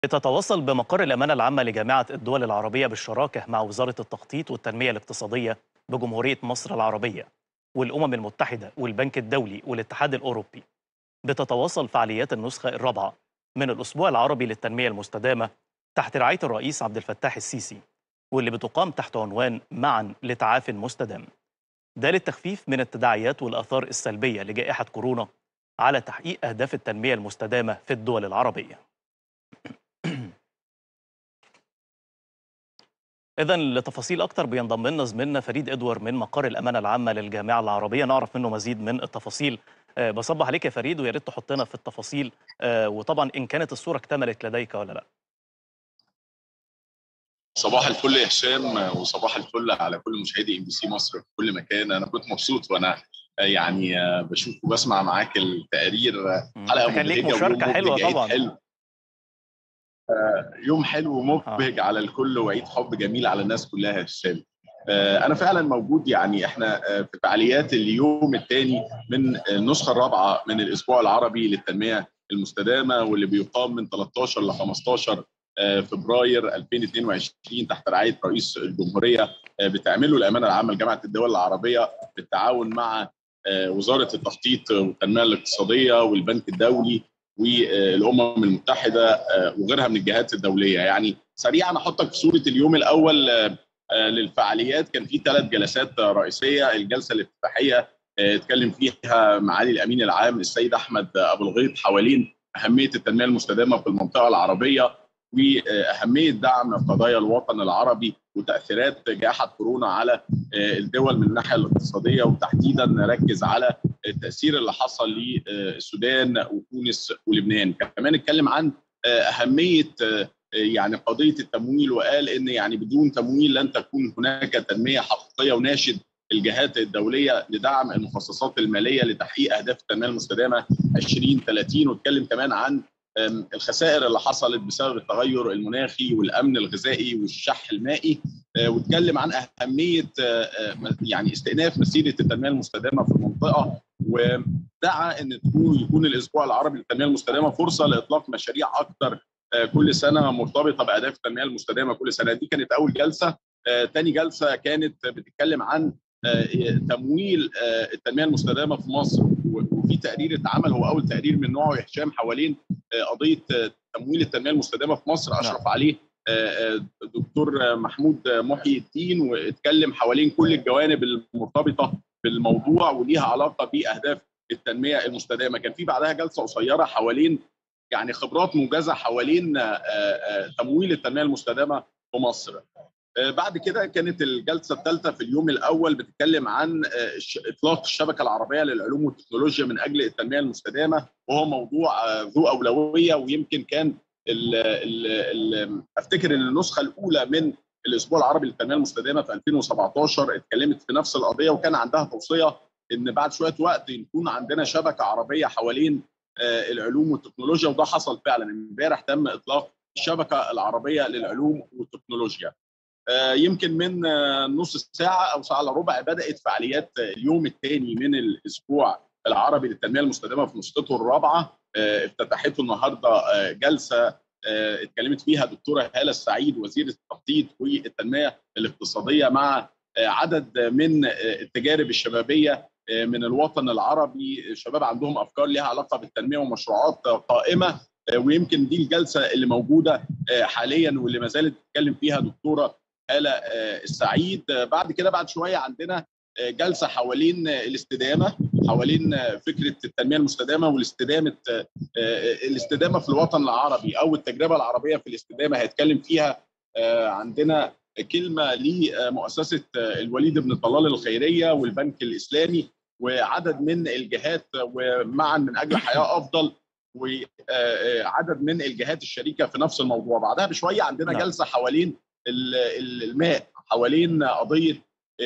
تتواصل بمقر الأمانة العامة لجامعة الدول العربية بالشراكة مع وزارة التخطيط والتنمية الاقتصادية بجمهورية مصر العربية والأمم المتحدة والبنك الدولي والاتحاد الأوروبي بتتواصل فعاليات النسخة الرابعة من الأسبوع العربي للتنمية المستدامة تحت رعاية الرئيس عبد الفتاح السيسي واللي بتقام تحت عنوان معا لتعاف مستدام ده للتخفيف من التداعيات والآثار السلبية لجائحة كورونا على تحقيق أهداف التنمية المستدامة في الدول العربية إذا لتفاصيل أكتر بينضم لنا زميلنا فريد إدوار من مقر الأمانة العامة للجامعة العربية نعرف منه مزيد من التفاصيل أه بصبح عليك يا فريد ويا ريت تحطنا في التفاصيل أه وطبعا إن كانت الصورة اكتملت لديك ولا لا صباح الفل يا هشام وصباح الفل على كل مشاهدي ام بي سي مصر في كل مكان انا كنت مبسوط وانا يعني بشوف وبسمع معاك التقارير حلقه كان ليك مشاركه حلوه طبعا حلو يوم حلو ومبهج آه. على الكل وعيد حب جميل على الناس كلها يا هشام انا فعلا موجود يعني احنا في فعاليات اليوم الثاني من النسخه الرابعه من الاسبوع العربي للتنميه المستدامه واللي بيقام من 13 ل 15 فبراير 2022 تحت رعايه رئيس الجمهوريه بتعمله الامانه العامه لجامعه الدول العربيه بالتعاون مع وزاره التخطيط والتنميه الاقتصاديه والبنك الدولي والامم المتحده وغيرها من الجهات الدوليه يعني سريعا احطك في صوره اليوم الاول للفعاليات كان في ثلاث جلسات رئيسيه الجلسه الافتتاحيه اتكلم فيها معالي الامين العام السيد احمد ابو الغيط حوالين اهميه التنميه المستدامه في المنطقه العربيه واهميه دعم قضايا الوطن العربي وتاثيرات جائحه كورونا على الدول من الناحيه الاقتصاديه وتحديدا نركز على التاثير اللي حصل للسودان وتونس ولبنان كمان اتكلم عن اهميه يعني قضيه التمويل وقال ان يعني بدون تمويل لن تكون هناك تنميه حقيقيه وناشد الجهات الدوليه لدعم المخصصات الماليه لتحقيق اهداف التنميه المستدامه 2030 واتكلم كمان عن الخسائر اللي حصلت بسبب التغير المناخي والامن الغذائي والشح المائي واتكلم عن اهميه يعني استئناف مسيره التنميه المستدامه في المنطقه ودعا ان تكون يكون الاسبوع العربي للتنميه المستدامه فرصه لاطلاق مشاريع اكثر كل سنه مرتبطه باهداف التنميه المستدامه كل سنه دي كانت اول جلسه ثاني جلسه كانت بتتكلم عن تمويل التنميه المستدامه في مصر وفي تقرير اتعمل هو اول تقرير من نوعه يا هشام حوالين قضيه تمويل التنميه المستدامه في مصر اشرف عليه دكتور محمود محي الدين واتكلم حوالين كل الجوانب المرتبطه بالموضوع وليها علاقه باهداف التنميه المستدامه كان في بعدها جلسه قصيره حوالين يعني خبرات موجزه حوالين تمويل التنميه المستدامه في مصر بعد كده كانت الجلسه الثالثه في اليوم الاول بتتكلم عن اطلاق الشبكه العربيه للعلوم والتكنولوجيا من اجل التنميه المستدامه وهو موضوع ذو اولويه ويمكن كان ال ال ال افتكر ان النسخه الاولى من الاسبوع العربي للتنميه المستدامه في 2017 اتكلمت في نفس القضيه وكان عندها توصيه ان بعد شويه وقت يكون عندنا شبكه عربيه حوالين العلوم والتكنولوجيا وده حصل فعلا امبارح تم اطلاق الشبكه العربيه للعلوم والتكنولوجيا يمكن من نص ساعه او ساعه الا ربع بدات فعاليات اليوم الثاني من الاسبوع العربي للتنميه المستدامه في نسخته الرابعه افتتحته النهارده جلسه اتكلمت فيها دكتوره هاله السعيد وزيره التخطيط والتنميه الاقتصاديه مع عدد من التجارب الشبابيه من الوطن العربي شباب عندهم افكار لها علاقه بالتنميه ومشروعات قائمه ويمكن دي الجلسه اللي موجوده حاليا واللي ما زالت تتكلم فيها دكتوره هاله السعيد بعد كده بعد شويه عندنا جلسه حوالين الاستدامه حوالين فكره التنميه المستدامه والاستدامه الاستدامه في الوطن العربي او التجربه العربيه في الاستدامه هيتكلم فيها عندنا كلمه لمؤسسه الوليد بن طلال الخيريه والبنك الاسلامي وعدد من الجهات ومعا من اجل حياه افضل وعدد من الجهات الشريكه في نفس الموضوع بعدها بشويه عندنا جلسه حوالين الماء حوالين قضيه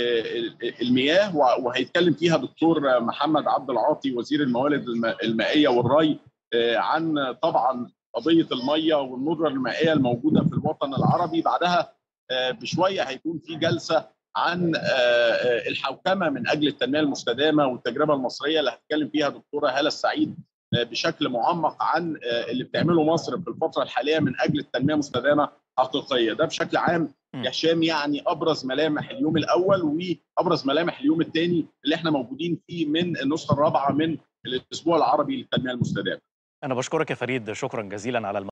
المياه وهيتكلم فيها دكتور محمد عبد العاطي وزير الموارد المائيه والري عن طبعا قضيه الميه والندره المائيه الموجوده في الوطن العربي بعدها بشويه هيكون في جلسه عن الحوكمه من اجل التنميه المستدامه والتجربه المصريه اللي هتتكلم فيها دكتوره هاله السعيد بشكل معمق عن اللي بتعمله مصر في الفتره الحاليه من اجل التنميه مستدامه حقيقيه ده بشكل عام يا هشام يعني ابرز ملامح اليوم الاول وابرز ملامح اليوم الثاني اللي احنا موجودين فيه من النسخه الرابعه من الاسبوع العربي للتنميه المستدامه انا بشكرك يا فريد شكرا جزيلا على